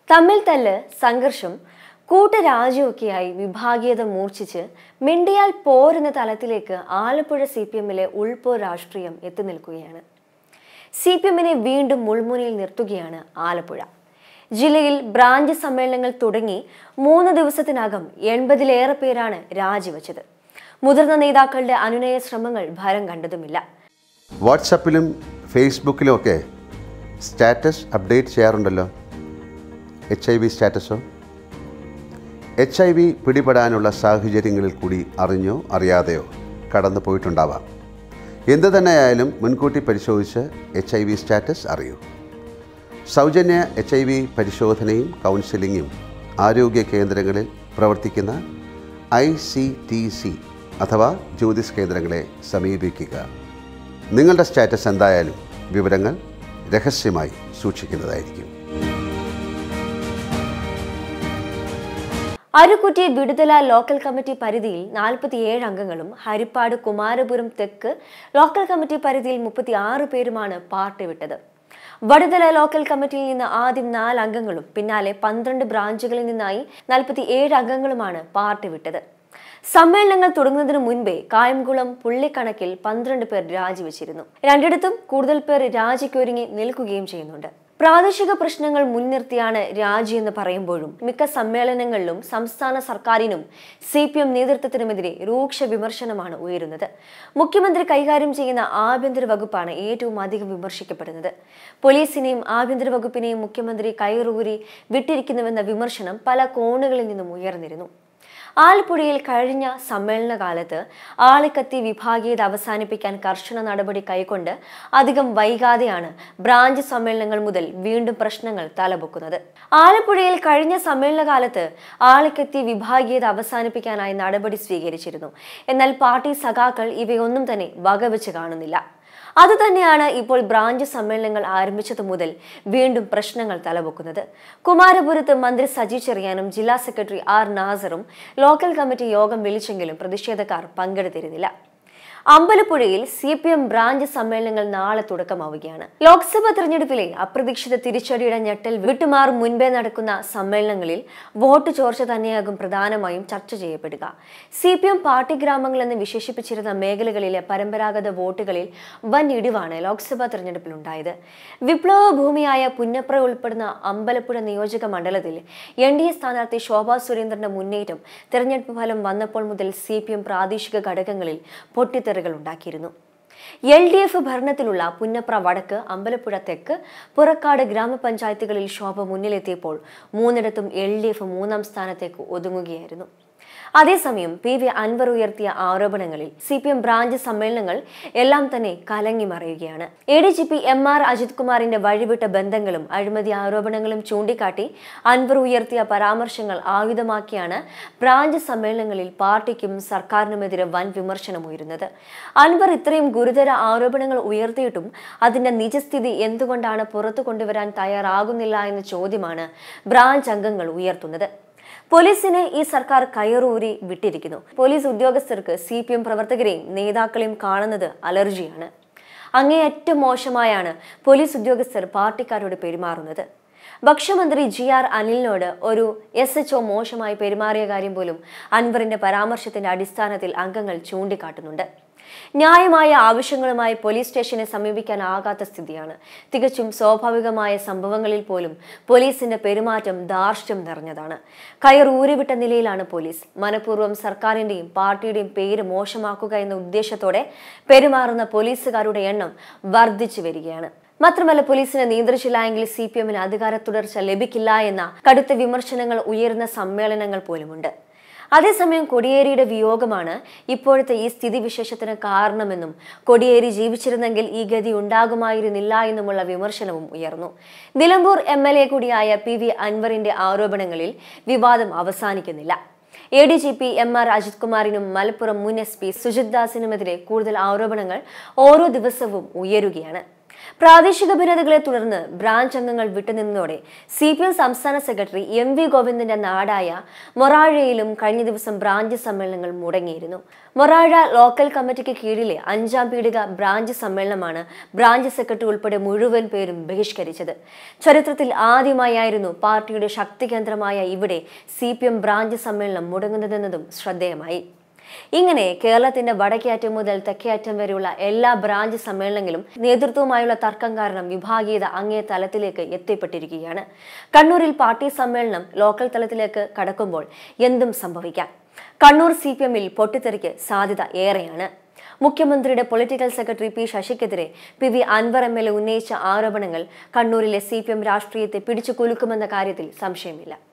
തമ്മിൽ തല്ല് സംഘർഷം കൂട്ടരാജ്യമൊക്കെയായി വിഭാഗീയത മൂർച്ഛിച്ച് മിണ്ടിയാൽ പോരെന്ന തലത്തിലേക്ക് ആലപ്പുഴ സി പി എമ്മിലെ ഉൾപോ രാഷ്ട്രീയം എത്തി നിൽക്കുകയാണ് സി പി എമ്മിനെ വീണ്ടും മുൾമുനയിൽ നിർത്തുകയാണ് ആലപ്പുഴ ജില്ലയിൽ ബ്രാഞ്ച് സമ്മേളനങ്ങൾ തുടങ്ങി മൂന്ന് ദിവസത്തിനകം എൺപതിലേറെ പേരാണ് രാജിവെച്ചത് മുതിർന്ന നേതാക്കളുടെ അനുനയ ശ്രമങ്ങൾ ഫലം കണ്ടതുമില്ല വാട്സപ്പിലും ഫേസ്ബുക്കിലും ഒക്കെ സ്റ്റാറ്റസ് അപ്ഡേറ്റ് ചെയ്യാറുണ്ടല്ലോ എച്ച് ഐ വി സ്റ്റാറ്റസോ എച്ച് ഐ വി പിടിപെടാനുള്ള സാഹചര്യങ്ങളിൽ കൂടി അറിഞ്ഞോ അറിയാതെയോ കടന്നു പോയിട്ടുണ്ടാവാം എന്തു തന്നെയായാലും മുൻകൂട്ടി പരിശോധിച്ച് എച്ച് ഐ വി സ്റ്റാറ്റസ് അറിയൂ സൗജന്യ എച്ച് ഐ വി പരിശോധനയും കൗൺസിലിങ്ങും ആരോഗ്യ കേന്ദ്രങ്ങളിൽ പ്രവർത്തിക്കുന്ന ഐ സി ടി സി അഥവാ ജ്യോതിസ് കേന്ദ്രങ്ങളെ സമീപിക്കുക നിങ്ങളുടെ സ്റ്റാറ്റസ് എന്തായാലും വിവരങ്ങൾ രഹസ്യമായി സൂക്ഷിക്കുന്നതായിരിക്കും അരുക്കുറ്റി വിടുതല ലോക്കൽ കമ്മിറ്റി പരിധിയിൽ നാൽപ്പത്തിയേഴ് അംഗങ്ങളും ഹരിപ്പാട് കുമാരപുരം തെക്ക് ലോക്കൽ കമ്മിറ്റി പരിധിയിൽ മുപ്പത്തി ആറ് പേരുമാണ് പാർട്ടി വിട്ടത് വടുതല ലോക്കൽ കമ്മിറ്റിയിൽ നിന്ന് ആദ്യം നാല് അംഗങ്ങളും പിന്നാലെ പന്ത്രണ്ട് ബ്രാഞ്ചുകളിൽ നിന്നായി നാൽപ്പത്തി ഏഴ് അംഗങ്ങളുമാണ് പാർട്ടി വിട്ടത് സമ്മേളനങ്ങൾ തുടങ്ങുന്നതിന് മുൻപേ കായംകുളം പുള്ളിക്കണക്കിൽ പന്ത്രണ്ട് പേർ രാജിവെച്ചിരുന്നു രണ്ടിടത്തും കൂടുതൽ പേർ രാജിക്കൊരുങ്ങി നിൽക്കുകയും ചെയ്യുന്നുണ്ട് പ്രാദേശിക പ്രശ്നങ്ങൾ മുൻനിർത്തിയാണ് രാജി എന്ന് പറയുമ്പോഴും മിക്ക സമ്മേളനങ്ങളിലും സംസ്ഥാന സർക്കാരിനും സി പി എം നേതൃത്വത്തിനുമെതിരെ രൂക്ഷ വിമർശനമാണ് ഉയരുന്നത് മുഖ്യമന്ത്രി കൈകാര്യം ചെയ്യുന്ന ആഭ്യന്തര വകുപ്പാണ് ഏറ്റവും അധികം വിമർശിക്കപ്പെടുന്നത് പോലീസിനെയും ആഭ്യന്തര വകുപ്പിനെയും മുഖ്യമന്ത്രി കയറൂരി വിട്ടിരിക്കുന്നുവെന്ന വിമർശനം പല കോണുകളിൽ നിന്നും ഉയർന്നിരുന്നു ആലപ്പുഴയിൽ കഴിഞ്ഞ സമ്മേളന കാലത്ത് ആളിക്കത്തി വിഭാഗീയത അവസാനിപ്പിക്കാൻ കർശന നടപടി കൈക്കൊണ്ട് അധികം വൈകാതെയാണ് ബ്രാഞ്ച് സമ്മേളനങ്ങൾ മുതൽ വീണ്ടും പ്രശ്നങ്ങൾ തലപൊക്കുന്നത് ആലപ്പുഴയിൽ കഴിഞ്ഞ സമ്മേളന കാലത്ത് ആളിക്കത്തി വിഭാഗീയത അവസാനിപ്പിക്കാനായി നടപടി സ്വീകരിച്ചിരുന്നു എന്നാൽ പാർട്ടി സഖാക്കൾ ഇവയൊന്നും തന്നെ വകവെച്ച് കാണുന്നില്ല അതുതന്നെയാണ് ഇപ്പോൾ ബ്രാഞ്ച് സമ്മേളനങ്ങൾ ആരംഭിച്ചതു മുതൽ വീണ്ടും പ്രശ്നങ്ങൾ തലപൊക്കുന്നത് കുമാരപുരത്ത് മന്ത്രി സജി ചെറിയാനും ജില്ലാ സെക്രട്ടറി ആർ നാസറും ലോക്കൽ കമ്മിറ്റി യോഗം വിളിച്ചെങ്കിലും പ്രതിഷേധക്കാർ പങ്കെടുത്തിരുന്നില്ല അമ്പലപ്പുഴയിൽ സി പി എം ബ്രാഞ്ച് സമ്മേളനങ്ങൾ നാളെ തുടക്കമാവുകയാണ് ലോക്സഭാ തെരഞ്ഞെടുപ്പിലെ അപ്രതീക്ഷിത തിരിച്ചടിയുടെ ഞെട്ടൽ വിട്ടുമാറും മുൻപേ നടക്കുന്ന സമ്മേളനങ്ങളിൽ വോട്ട് ചോർച്ച തന്നെയാകും പ്രധാനമായും ചർച്ച ചെയ്യപ്പെടുക സി പി എം പാർട്ടി ഗ്രാമങ്ങൾ എന്ന് വിശേഷിപ്പിച്ചിരുന്ന മേഖലകളിലെ പരമ്പരാഗത വോട്ടുകളിൽ വൻ ഇടിവാണ് ലോക്സഭാ തെരഞ്ഞെടുപ്പിൽ ഉണ്ടായത് വിപ്ലവ ഭൂമിയായ പുന്നപ്ര ഉൾപ്പെടുന്ന അമ്പലപ്പുഴ നിയോജക മണ്ഡലത്തിൽ എൻ ഡി എ സ്ഥാനാർത്ഥി ശോഭാ സുരേന്ദ്രന്റെ മുന്നേറ്റം തെരഞ്ഞെടുപ്പ് ഫലം വന്നപ്പോൾ മുതൽ സി പി എം പ്രാദേശിക ഘടകങ്ങളിൽ പൊട്ടിത്തെറികൾ ഉണ്ടാക്കിയിരുന്നു എൽ ഡി എഫ് ഭരണത്തിലുള്ള പുന്നപ്ര വടക്ക് അമ്പലപ്പുഴ തെക്ക് പുറക്കാട് ഗ്രാമപഞ്ചായത്തുകളിൽ ശോഭ മുന്നിലെത്തിയപ്പോൾ മൂന്നിടത്തും എൽ ഡി എഫ് മൂന്നാം സ്ഥാനത്തേക്ക് ഒതുങ്ങുകയായിരുന്നു അതേസമയം പി വി അൻവർ ഉയർത്തിയ ആരോപണങ്ങളിൽ സി പി എം ബ്രാഞ്ച് സമ്മേളനങ്ങൾ എല്ലാം തന്നെ കലങ്ങി മറയുകയാണ് A D G P M R Ajith കുമാറിന്റെ വഴിവിട്ട ബന്ധങ്ങളും അഴിമതി ആരോപണങ്ങളും ചൂണ്ടിക്കാട്ടി അൻവർ ഉയർത്തിയ പരാമർശങ്ങൾ ആയുധമാക്കിയാണ് ബ്രാഞ്ച് സമ്മേളനങ്ങളിൽ പാർട്ടിക്കും സർക്കാരിനുമെതിരെ വൻ വിമർശനം ഉയരുന്നത് അൻവർ ഇത്രയും ഗുരുതര ആരോപണങ്ങൾ ഉയർത്തിയിട്ടും അതിന്റെ നിജസ്ഥിതി എന്തുകൊണ്ടാണ് പുറത്തു കൊണ്ടുവരാൻ തയ്യാറാകുന്നില്ല എന്ന ചോദ്യമാണ് ബ്രാഞ്ച് അംഗങ്ങൾ ഉയർത്തുന്നത് പോലീസിനെ ഈ സർക്കാർ കയറൂരി വിട്ടിരിക്കുന്നു പോലീസ് ഉദ്യോഗസ്ഥർക്ക് സി പി എം പ്രവർത്തകരെയും നേതാക്കളെയും കാണുന്നത് അലർജിയാണ് അങ്ങേയറ്റം മോശമായാണ് പോലീസ് ഉദ്യോഗസ്ഥർ പാർട്ടിക്കാരോട് പെരുമാറുന്നത് ഭക്ഷ്യമന്ത്രി ജി ആർ അനിലിനോട് ഒരു എസ് എച്ച് ഒ മോശമായി പെരുമാറിയ കാര്യം പോലും അൻവറിന്റെ പരാമർശത്തിന്റെ അടിസ്ഥാനത്തിൽ അംഗങ്ങൾ ചൂണ്ടിക്കാട്ടുന്നുണ്ട് ന്യായമായ ആവശ്യങ്ങളുമായി പോലീസ് സ്റ്റേഷനെ സമീപിക്കാനാകാത്ത സ്ഥിതിയാണ് തികച്ചും സ്വാഭാവികമായ സംഭവങ്ങളിൽ പോലും പോലീസിന്റെ പെരുമാറ്റം ധാർഷ്ട്യം നിറഞ്ഞതാണ് കയർ ഊരിവിട്ട നിലയിലാണ് പോലീസ് മനഃപൂർവ്വം സർക്കാരിന്റെയും പാർട്ടിയുടെയും പേര് മോശമാക്കുക എന്ന ഉദ്ദേശത്തോടെ പെരുമാറുന്ന പോലീസുകാരുടെ എണ്ണം വർദ്ധിച്ചു വരികയാണ് മാത്രമല്ല പോലീസിനെ നിയന്ത്രിച്ചില്ല എങ്കിൽ സി പി എമ്മിന് അധികാര തുടർച്ച ലഭിക്കില്ല എന്ന കടുത്ത വിമർശനങ്ങൾ ഉയരുന്ന സമ്മേളനങ്ങൾ പോലുമുണ്ട് അതേസമയം കൊടിയേരിയുടെ വിയോഗമാണ് ഇപ്പോഴത്തെ ഈ സ്ഥിതിവിശേഷത്തിന് കാരണമെന്നും കൊടിയേരി ജീവിച്ചിരുന്നെങ്കിൽ ഈ ഗതി ഉണ്ടാകുമായിരുന്നില്ല എന്നുമുള്ള വിമർശനവും ഉയർന്നു നിലമ്പൂർ എം എൽ എ കൂടിയായ പി വി അൻവറിന്റെ ആരോപണങ്ങളിൽ വിവാദം അവസാനിക്കുന്നില്ല A D G P M R Ajith കുമാറിനും മലപ്പുറം മുൻ എസ് പി സുജിത് ദാസിനുമെതിരെ കൂടുതൽ ആരോപണങ്ങൾ ഓരോ ദിവസവും ഉയരുകയാണ് പ്രാദേശിക ഭിന്നതകളെ തുടർന്ന് ബ്രാഞ്ച് അംഗങ്ങൾ വിട്ടുനിന്നതോടെ സി പി എം സംസ്ഥാന സെക്രട്ടറി എം വി ഗോവിന്ദന്റെ നാടായ മൊറാഴയിലും കഴിഞ്ഞ ദിവസം ബ്രാഞ്ച് സമ്മേളനങ്ങൾ മുടങ്ങിയിരുന്നു മൊറാഴ ലോക്കൽ കമ്മിറ്റിക്ക് കീഴിലെ അഞ്ചാം പീടിക ബ്രാഞ്ച് സമ്മേളനമാണ് ബ്രാഞ്ച് സെക്രട്ടറി ഉൾപ്പെടെ മുഴുവൻ പേരും ബഹിഷ്കരിച്ചത് ചരിത്രത്തിൽ ആദ്യമായായിരുന്നു പാർട്ടിയുടെ ശക്തി കേന്ദ്രമായ ഇവിടെ സി ബ്രാഞ്ച് സമ്മേളനം മുടങ്ങുന്നതെന്നതും ശ്രദ്ധേയമായി ഇങ്ങനെ കേരളത്തിന്റെ വടക്കേയറ്റം മുതൽ തെക്കേയറ്റം വരെയുള്ള എല്ലാ ബ്രാഞ്ച് സമ്മേളനങ്ങളും നേതൃത്വവുമായുള്ള തർക്കം കാരണം വിഭാഗീയത അങ്ങേ തലത്തിലേക്ക് എത്തിപ്പെട്ടിരിക്കുകയാണ് കണ്ണൂരിൽ പാർട്ടി സമ്മേളനം ലോക്കൽ തലത്തിലേക്ക് കടക്കുമ്പോൾ എന്തും സംഭവിക്കാം കണ്ണൂർ സി പി എമ്മിൽ പൊട്ടിത്തെറിക്ക് സാധ്യത ഏറെയാണ് മുഖ്യമന്ത്രിയുടെ പൊളിറ്റിക്കൽ സെക്രട്ടറി പി ശശിക്കെതിരെ P V Anvar M L A ഉന്നയിച്ച ആരോപണങ്ങൾ കണ്ണൂരിലെ സി പി എം രാഷ്ട്രീയത്തെ പിടിച്ചു കുലുക്കുമെന്ന കാര്യത്തിൽ സംശയമില്ല